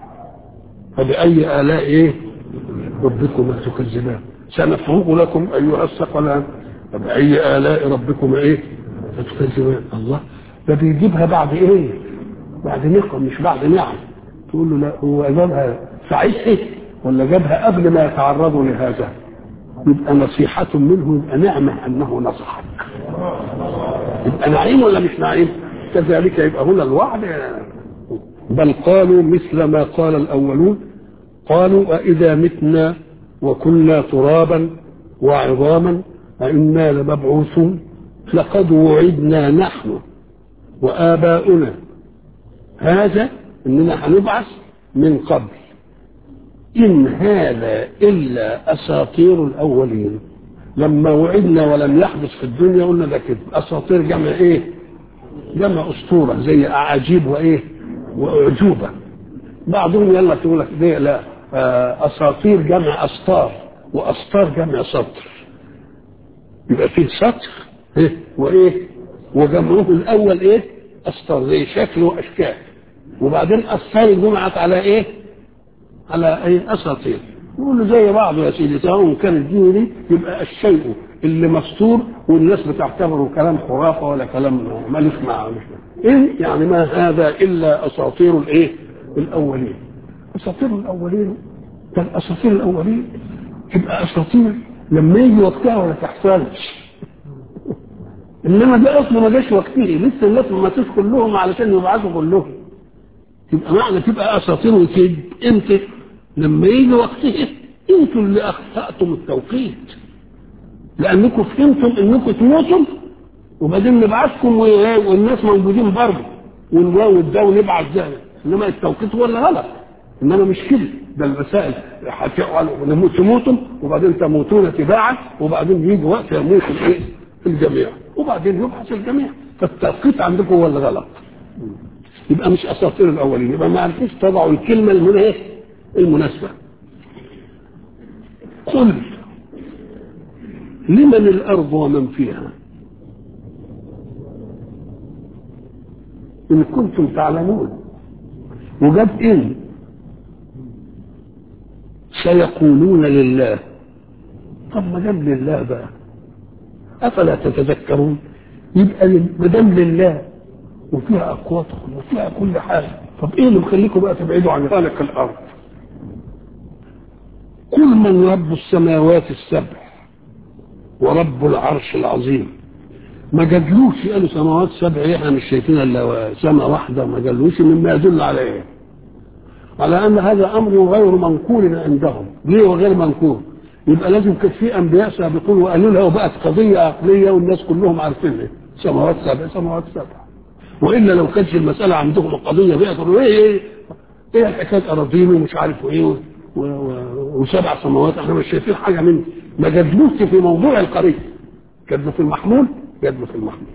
فبأي آلاء إيه؟ ربكما تكذبان سنفرغ لكم أيها الثقلان فبأي آلاء ربكما إيه؟ تكذبان الله ده بيجيبها بعد إيه؟ بعد نقم مش بعد نعم تقول له لا هو جابها ساعتها ولا جابها قبل ما يتعرضوا لهذا يبقى نصيحة منه يبقى نعمة أنه نصحك يبقى نعيم ولا مش نعيم كذلك يبقى هنا الوعد بل قالوا مثل ما قال الأولون قالوا أإذا متنا وكنا ترابا وعظاما أئنا لمبعوثون لقد وعدنا نحن وآباؤنا هذا إننا هنبعث من قبل إن هذا إلا أساطير الأولين لما وعدنا ولم يحدث في الدنيا قلنا ده كده أساطير جمع إيه؟ جمع أسطورة زي أعاجيب وإيه؟ وأعجوبة بعضهم يلا تقول لك دي لا آه، أساطير جمع أسطار وأسطار جمع سطر يبقى فيه سطر إيه؟ وإيه؟ وجمعه الأول إيه؟ أسطار زي شكل وأشكال وبعدين أسطار جمعت على إيه؟ على اي اساطير يقولوا زي بعض يا سيدي سواء كان الدين دي يبقى الشيء اللي مستور والناس بتعتبره كلام خرافه ولا كلام مالوش مع مش ايه يعني ما هذا الا اساطير الايه؟ الاولين اساطير الاولين كان اساطير الاولين تبقى اساطير لما يجي وقتها ولا تحصلش انما ده اصلا ما جاش وقته لسه الناس ما ماتوش كلهم علشان يبعثوا كلهم تبقى معنى تبقى اساطير وكذب امتى؟ لما يجي وقته انتوا اللي اخطاتم التوقيت لانكم فهمتم انكم تموتوا وبعدين نبعثكم و- والناس موجودين برضه ونجاوب ده ونبعث ده انما التوقيت هو اللي غلط انما مش كده ده المسائل هتقعد تموتوا وبعدين تموتون تباعا وبعدين يجي وقت يموت الايه الجميع وبعدين يبحث الجميع فالتوقيت عندكم هو اللي غلط يبقى مش اساطير الاولين يبقى ما عرفتوش تضعوا الكلمه المن- إيه؟ المناسبه قل لمن الارض ومن فيها ان كنتم تعلمون وجاب ان سيقولون لله طب ما دام لله بقى افلا تتذكرون يبقى ما دام لله وفيها اقواتكم وفيها كل حاجه طب ايه اللي مخليكم بقى تبعدوا عن خالق الارض قل من رب السماوات السبع ورب العرش العظيم ما جادلوش قالوا سماوات سبع ايه احنا مش شايفين الا سماء واحده ما جادلوش مما يدل على ايه؟ على ان هذا امر غير منقول عندهم ليه وغير منقول؟ يبقى لازم كان في انبياء سابقون وقالوا لها وبقت قضيه عقليه والناس كلهم عارفينها سماوات سبع سماوات سبع والا لو كانت المساله عندهم القضيه بقى يقولوا ايه ايه ايه حكايه اراضين ومش عارف ايه و- و- وسبع سماوات احنا مش شايفين حاجه منه ما جادلوش في موضوع القضيه جادلوا في المحمول جادلوا في المحمول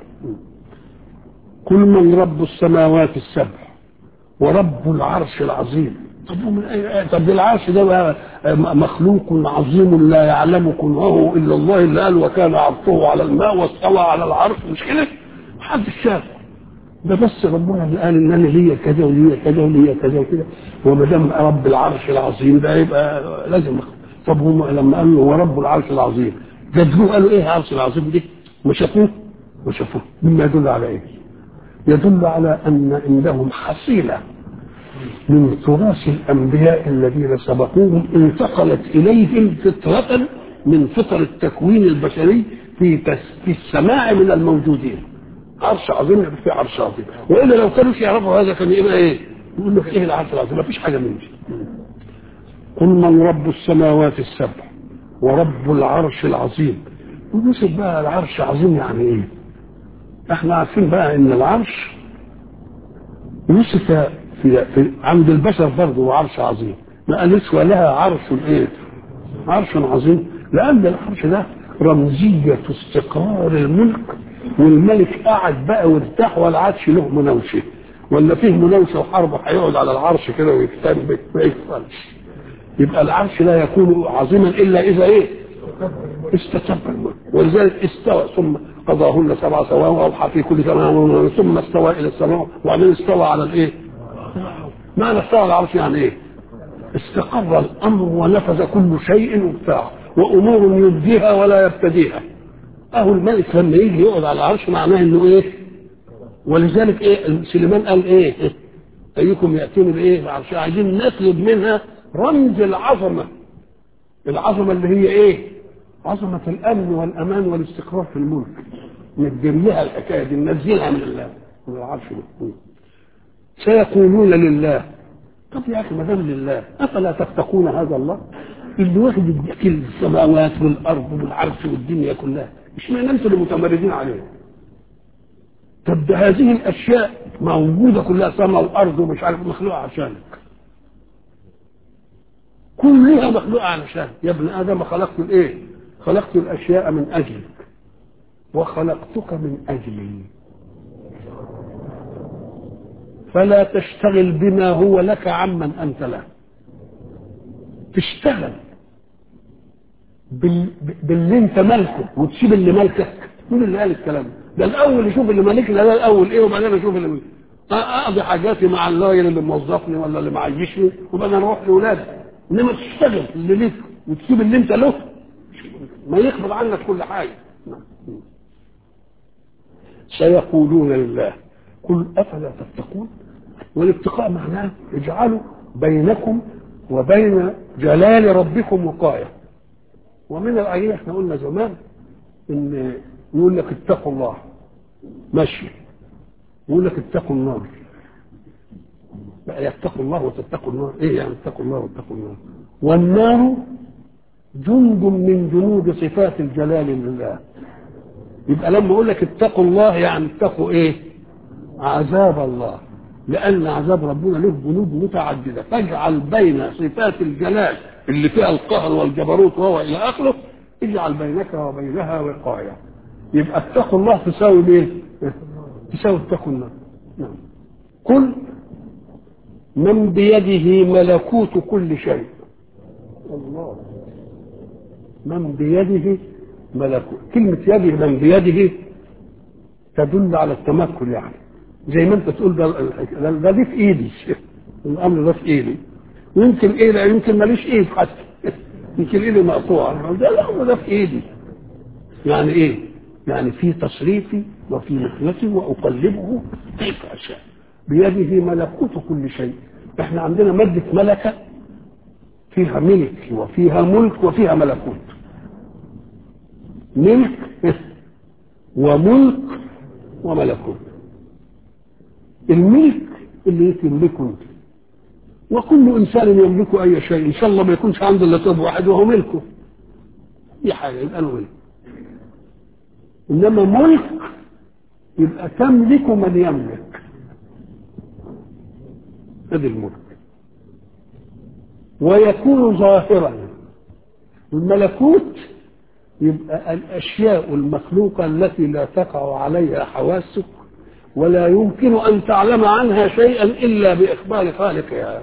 كل من رب السماوات السبع ورب العرش العظيم طب ومن أي- طب العرش ده بقى مخلوق عظيم لا يعلم كنهه الا الله اللي قال وكان عرشه على الماء واستوى على العرش مش كده؟ محدش شافه ده بس ربنا اللي قال ان انا ليا كذا وليا كذا وليا كذا وكده وما دام رب العرش العظيم ده يبقى لازم طب هم لما قالوا هو رب العرش العظيم جدلوه قالوا ايه العرش العظيم دي؟ ما شافوه؟ ما شافوه مما يدل على ايه؟ يدل على ان عندهم حصيله من تراث الانبياء الذين سبقوهم انتقلت اليهم فطره من فطر التكوين البشري في تس- في السماع من الموجودين عرش عظيم يبقى في عرش عظيم والا لو كانوا يعرفوا هذا كان يبقى ايه؟ يقول لك ايه العرش العظيم؟ ما فيش حاجه من دي قل من رب السماوات السبع ورب العرش العظيم ونسب بقى العرش عظيم يعني ايه؟ احنا عارفين بقى ان العرش وصف في, في عند البشر برضه عرش عظيم ما قالش ولها عرش ايه؟ عرش عظيم لان العرش ده رمزيه استقرار الملك والملك قعد بقى وارتاح ولا عادش له مناوشه ولا فيه مناوشه وحرب هيقعد على العرش كده ويكتنبك ما يكفلش يبقى العرش لا يكون عظيما الا اذا ايه؟ استتب الملك ولذلك استوى ثم قضاهن سبع سواء واوحى في كل سماء ثم استوى الى السماء وبعدين استوى على الايه؟ معنى استوى على العرش يعني ايه؟ استقر الامر ونفذ كل شيء وبتاع وامور يبديها ولا يبتديها اهو الملك لما يجي يقعد على العرش معناه انه ايه؟ ولذلك ايه سليمان قال ايه؟ ايكم ياتوني بايه؟ العرش عايزين نطلب منها رمز العظمه العظمه اللي هي ايه؟ عظمه الامن والامان والاستقرار في الملك ندير لها الحكايه دي ننزلها من الله من العرش ده سيقولون لله طب يا اخي ما دام لله افلا تتقون هذا الله اللي واخد يديك السماوات والارض والعرش والدنيا كلها مش معنى انتوا اللي متمردين عليه طب ده هذه الاشياء موجوده كلها سماء وارض ومش عارف مخلوقه عشانك كلها مخلوقه علشان يا ابن ادم خلقت الايه؟ خلقت الاشياء من اجلك وخلقتك من اجلي فلا تشتغل بما هو لك عمن انت له تشتغل بال... باللي انت مالكه وتسيب اللي مالكك مين اللي قال الكلام ده؟ ده الاول يشوف اللي مالكنا ده الاول ايه وبعدين اشوف اللي مالك. اقضي حاجاتي مع الراجل اللي موظفني ولا اللي معيشني وبعدين اروح لاولادي انما تشتغل اللي ليك وتسيب اللي انت له ما يقبض عنك كل حاجه سيقولون لله قل افلا تتقون والاتقاء معناه اجعلوا بينكم وبين جلال ربكم وقايه ومن الايات احنا قلنا زمان ان يقول لك اتقوا الله ماشي يقول لك اتقوا النار بقى يتقوا الله وتتقوا النار ايه يعني اتقوا الله واتقوا النار والنار جند من جنود صفات الجلال لله يبقى لما اقول لك اتقوا الله يعني اتقوا ايه عذاب الله لأن عذاب ربنا له بنود متعددة فاجعل بين صفات الجلال اللي فيها القهر والجبروت وهو إلى آخره اجعل بينك وبينها وقاية يبقى اتقوا الله تساوي ايه؟ تساوي اتقوا النار نعم قل من بيده ملكوت كل شيء الله من بيده ملكوت كلمة يده من بيده تدل على التمكن يعني زي ما انت تقول ده ده, ده دي في ايدي الامر ده في ايدي ويمكن ايه ده يمكن ماليش ايد حتى يمكن ايدي مقطوعه ده لا ده في ايدي يعني ايه؟ يعني في تصريفي وفي مخلتي واقلبه كيف اشاء بيده ملكوت كل شيء احنا عندنا ماده ملكه فيها ملك وفيها ملك وفيها ملكوت ملك وملك وملكوت الملك اللي تملكه انت وكل انسان يملك اي شيء ان شاء الله ما يكونش عنده الا طب واحد وهو ملكه دي حاجه يبقى له ملك انما ملك يبقى تملك من يملك هذا الملك ويكون ظاهرا الملكوت يبقى الاشياء المخلوقه التي لا تقع عليها حواسك ولا يمكن ان تعلم عنها شيئا الا باخبار خالقها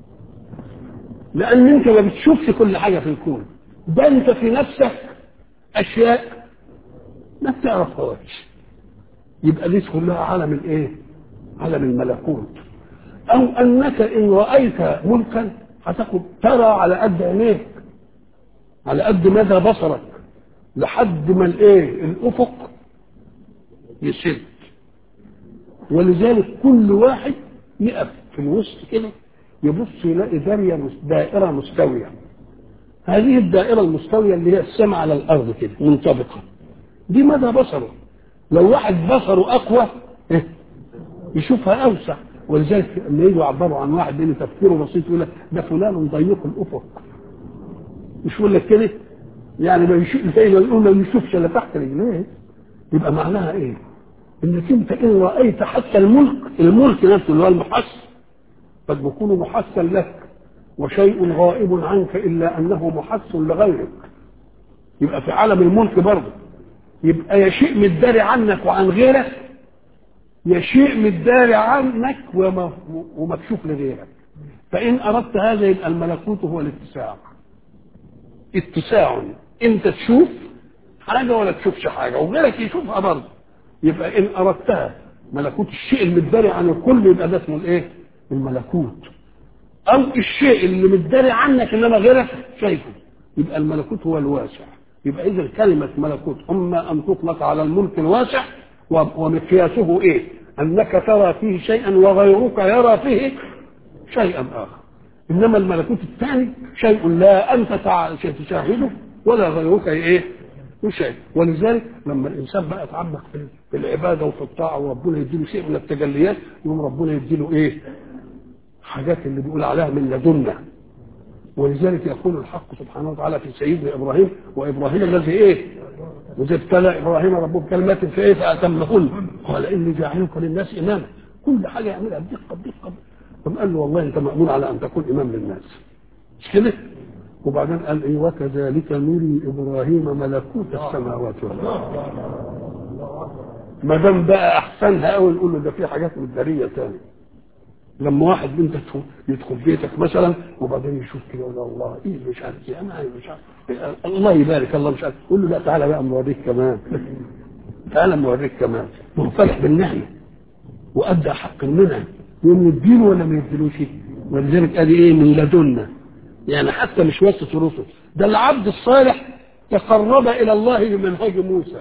لان انت ما بتشوفش كل حاجه في الكون ده انت في نفسك اشياء ما بتعرفهاش يبقى دي كلها عالم الايه عالم الملكوت او انك ان رايت ملكا هتاخد ترى على قد عينيك على قد مدى بصرك لحد ما الايه الافق يسد ولذلك كل واحد يقف في الوسط كده يبص يلاقي دايره دائره مستويه هذه الدائره المستويه اللي هي السماء على الارض كده منطبقه دي مدى بصره لو واحد بصره اقوى إيه؟ يشوفها اوسع ولذلك لما يجوا يعبروا عن واحد لان تفكيره بسيط يقول لك ده فلان ضيق الافق مش يقول لك كده يعني ما يشوف زي ما يقول ما يشوفش الا تحت رجليه يبقى معناها ايه؟ انك انت ان رايت حتى الملك الملك نفسه اللي هو المحس قد يكون محسا لك وشيء غائب عنك الا انه محس لغيرك يبقى في عالم الملك برضه يبقى يا شيء متداري عنك وعن غيرك يا شيء متداري عنك ومكشوف لغيرك فان اردت هذا يبقى الملكوت هو الاتساع اتساع انت تشوف حاجه ولا تشوفش حاجه وغيرك يشوفها برضه يبقى ان اردتها ملكوت الشيء المتداري عن الكل يبقى ده اسمه الايه؟ الملكوت او الشيء اللي متداري عنك انما غيرك شايفه يبقى الملكوت هو الواسع يبقى اذا كلمه ملكوت اما ان تطلق على الملك الواسع ومقياسه ايه؟ انك ترى فيه شيئا وغيرك يرى فيه شيئا اخر انما الملكوت الثاني شيء لا انت تشاهده ولا غيرك ايه؟ شيء ولذلك لما الانسان بقى يتعمق في العباده وفي الطاعه وربنا يديله شيء من التجليات يقوم ربنا يديله ايه؟ حاجات اللي بيقول عليها من لدنا ولذلك يقول الحق سبحانه وتعالى في سيدنا ابراهيم وابراهيم الذي ايه؟ وإذ ابتلى ابراهيم ربه بكلمات فايه فاتمهن قال اني جاعلك للناس اماما كل حاجه يعملها بدقه بدقه ثم قال له والله انت مامون على ان تكون امام للناس مش كده؟ وبعدين قال ايه وكذلك نري ابراهيم ملكوت السماوات والارض ما دام بقى احسنها قوي نقول له ده في حاجات مداريه تاني لما واحد انت يدخل بيتك مثلا وبعدين يشوف كده يقول الله ايه مش عارف ايه انا مش عارف إيه الله يبارك الله مش عارف قول له لا تعالى بقى نوريك كمان تعالى نوريك كمان هو فرح بالنعمه وادى حق المنعم يوم يديله ولا ما يديلوش ولذلك ادي ايه من لدنا يعني حتى مش واسطة الرسل ده العبد الصالح تقرب الى الله بمنهج موسى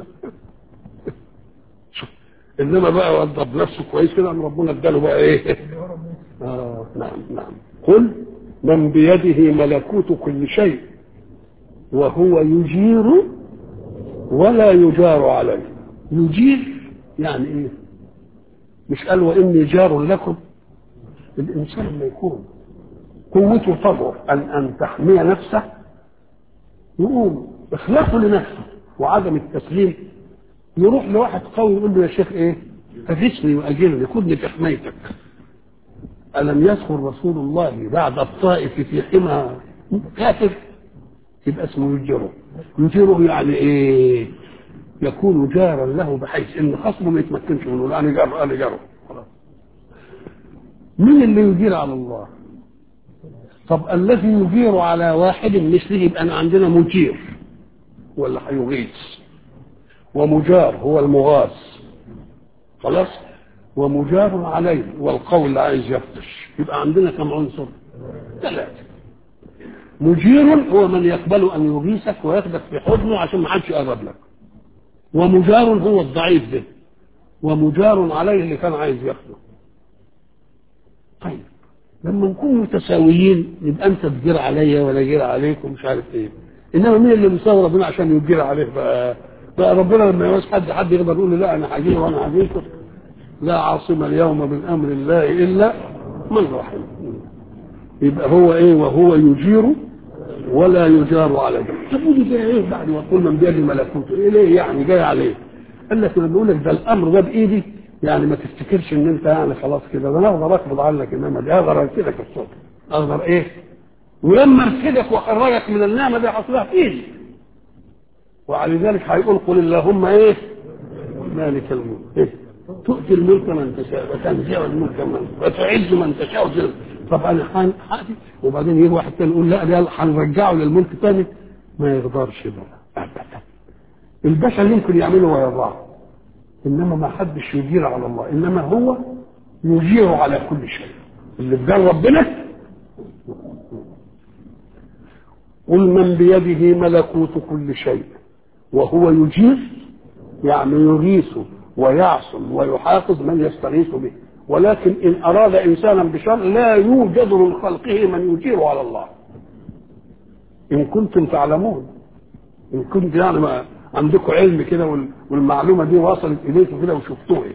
شوف انما بقى وضب نفسه كويس كده ان ربنا اداله بقى ايه آه نعم نعم قل من بيده ملكوت كل شيء وهو يجير ولا يجار عليه يجير يعني ايه مش قال واني جار لكم الانسان لما يكون قوته تضعف ان ان تحمي نفسه يقوم اخلاقه لنفسه وعدم التسليم يروح لواحد قوي يقول له يا شيخ ايه؟ اغثني واجرني خدني في حمايتك ألم يدخل رسول الله بعد الطائف في حمى كافر يبقى اسمه يجره يجره يعني ايه يكون جارا له بحيث ان خصمه ما يتمكنش منه لا انا جار انا جاره خلاص مين اللي يجير على الله طب الذي يجير على واحد مثله يبقى أنا عندنا مجير ولا هيغيث ومجار هو المغاث خلاص ومجار عليه والقول اللي عايز يفتش يبقى عندنا كم عنصر ثلاثة مجير هو من يقبل أن يغيثك وياخدك في حضنه عشان ما حدش يقرب لك ومجار هو الضعيف ده ومجار عليه اللي كان عايز ياخده طيب لما نكون متساويين يبقى انت تجير عليا ولا جير عليك ومش عارف ايه انما مين اللي مساوي ربنا عشان يجير عليه بقى بقى ربنا لما يعوز حد حد يقدر يقول له لا انا هجير وانا هجيكم لا عاصم اليوم من امر الله الا من رحم يبقى هو ايه وهو يجير ولا يجار عليه طب ودي جاي ايه بعد وقول من بيد ملكوته ايه ليه يعني جاي عليه قال لك لما يقول لك ده الامر ده بايدي يعني ما تفتكرش ان انت يعني خلاص كده ده انا اقدر اقبض عنك انما دي اقدر اركدك الصبح اقدر ايه ولما اركدك واخرجك من النعمه دي حصلها في ايدي وعلى ذلك هيقول قل اللهم ايه مالك الملك إيه؟ تؤتي الملك من تشاء وتنزع الملك من وتعز من تشاء وتذل طب انا حاجه وبعدين يجي واحد تاني يقول لا ده هنرجعه للملك تاني ما يقدرش بقى ابدا البشر يمكن يعملوا ويضعه انما ما حدش يجير على الله انما هو يجير على كل شيء اللي بجار ربنا قل من بيده ملكوت كل شيء وهو يجير يعني يغيث ويعصم ويحافظ من يستغيث به ولكن ان اراد انسانا بشر لا يوجد من خلقه من يجير على الله ان كنتم تعلمون ان كنت يعني ما عندكم علم كده والمعلومه دي وصلت اليكم كده وشفتوها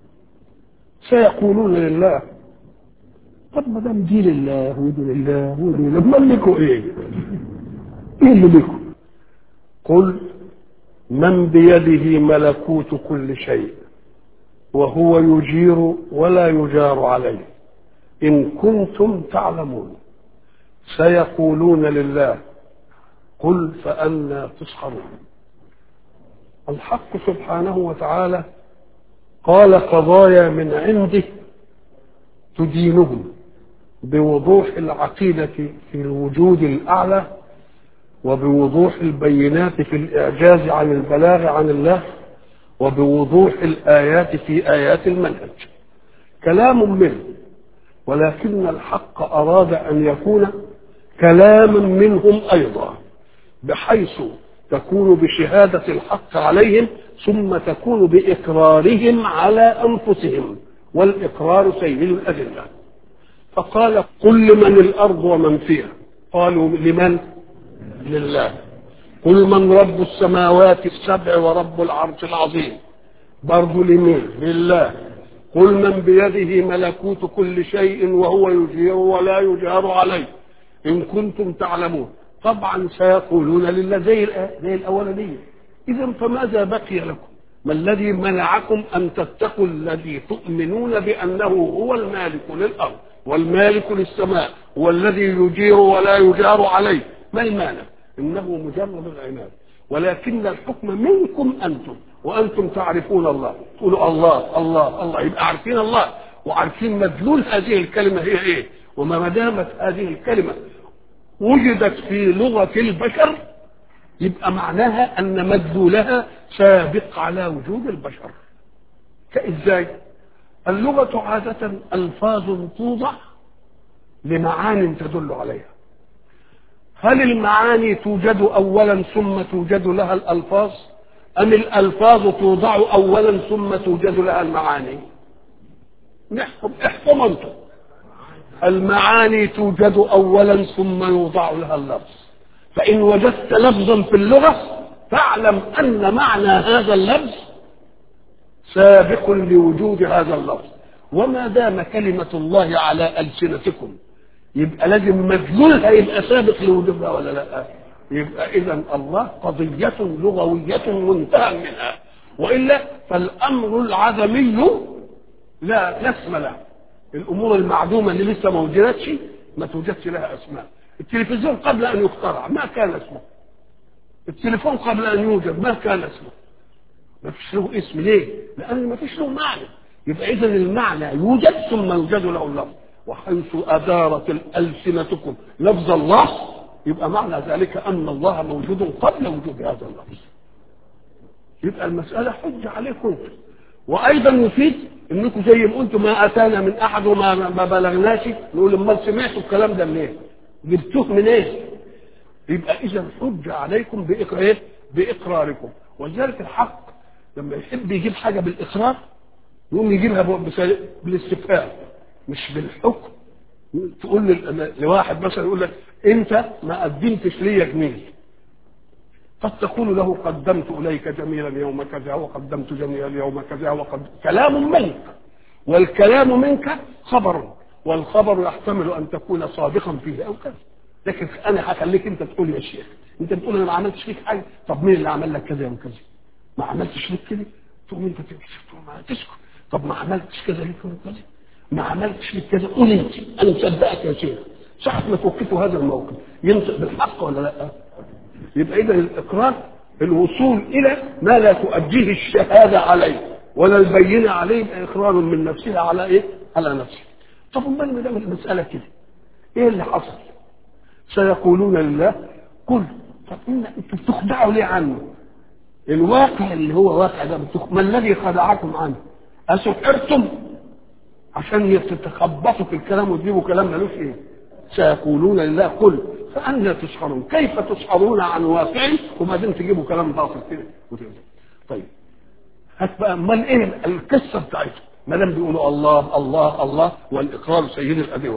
سيقولون لله طب ما دام دي لله ودي لله ودي لله امال لكم ايه؟ ايه اللي لكم؟ قل من بيده ملكوت كل شيء وهو يجير ولا يجار عليه ان كنتم تعلمون سيقولون لله قل فأنا تسحرون الحق سبحانه وتعالى قال قضايا من عنده تدينهم بوضوح العقيدة في الوجود الأعلى وبوضوح البينات في الإعجاز عن البلاغ عن الله وبوضوح الآيات في آيات المنهج كلام منه ولكن الحق أراد أن يكون كلاما منهم أيضا بحيث تكون بشهادة الحق عليهم ثم تكون بإقرارهم على أنفسهم والإقرار سيد الأدلة فقال قل لمن الأرض ومن فيها قالوا لمن لله قل من رب السماوات السبع ورب العرش العظيم برضو لمين لله قل من بيده ملكوت كل شيء وهو يجير ولا يجار عليه إن كنتم تعلمون طبعا سيقولون لله زي زي الاولانيه اذا فماذا بقي لكم ما الذي منعكم ان تتقوا الذي تؤمنون بانه هو المالك للارض والمالك للسماء والذي يجير ولا يجار عليه ما المانع انه مجرد العناد ولكن الحكم منكم انتم وانتم تعرفون الله تقولوا الله الله الله يبقى عارفين الله وعارفين مدلول هذه الكلمه هي ايه وما دامت هذه الكلمه وجدت في لغة البشر يبقى معناها أن مدلولها سابق على وجود البشر كإزاي؟ اللغة عادة ألفاظ توضع لمعان تدل عليها هل المعاني توجد أولا ثم توجد لها الألفاظ أم الألفاظ توضع أولا ثم توجد لها المعاني نحكم احكم أنتم المعاني توجد اولا ثم يوضع لها اللفظ فان وجدت لفظا في اللغه فاعلم ان معنى هذا اللفظ سابق لوجود هذا اللفظ وما دام كلمة الله على ألسنتكم يبقى لازم مدلولها يبقى سابق لوجودها ولا لا؟ يبقى إذا الله قضية لغوية منتهى منها وإلا فالأمر العدمي لا لا اسم له الامور المعدومه اللي لسه ما وجدتش ما توجدش لها اسماء التلفزيون قبل ان يخترع ما كان اسمه التليفون قبل ان يوجد ما كان اسمه ما فيش له اسم ليه لان ما فيش له معنى يبقى اذا المعنى يوجد ثم يوجد له اللفظ وحيث ادارت السنتكم لفظ الله يبقى معنى ذلك ان الله موجود قبل وجود هذا اللفظ يبقى المساله حجه عليكم وايضا يفيد انكم زي ما قلتوا ما اتانا من احد وما ما بلغناش نقول امال سمعتوا الكلام ده منين؟ جبتوه منين؟ إيه؟ يبقى اذا حجه عليكم باقرار باقراركم ولذلك الحق لما يحب يجيب حاجه بالاقرار يقوم يجيبها بالاستفهام مش بالحكم تقول لواحد مثلا يقول لك انت ما قدمتش ليا جميل قد تقول له قدمت اليك جميلا يوم كذا وقدمت جميلا يوم كذا وقد كلام منك والكلام منك خبر والخبر يحتمل ان تكون صادقا فيه او كذا لكن انا هخليك انت تقول يا شيخ انت بتقول انا ما عملتش فيك حاجه طب مين اللي عمل لك كذا يوم كذا ما عملتش فيك كده تقوم انت تقول ما تسكت طب ما عملتش كذا ليك يوم كذا ما عملتش ليك كذا قول انت انا مصدقك يا شيخ ساعة ما توقفوا هذا الموقف ينطق بالحق ولا لا؟ يبقى اذا الاقرار الوصول الى ما لا تؤديه الشهاده عليه ولا البينه عليه يبقى اقرار من نفسها على ايه؟ على نفسه. طب امال ما دام المساله كده ايه اللي حصل؟ سيقولون لله قل طب إن انتوا بتخدعوا ليه عنه؟ الواقع اللي هو واقع ده بتخ... ما الذي خدعكم عنه؟ أسحرتم عشان تتخبطوا في الكلام وتجيبوا كلام ملوش ايه؟ سيقولون لله قل فأنا تسحرون كيف تسحرون عن واقع وبعدين تجيبوا كلام باطل كده طيب هات بقى امال ايه القصه بتاعتهم ما دام بيقولوا الله الله الله والاقرار سيد الادويه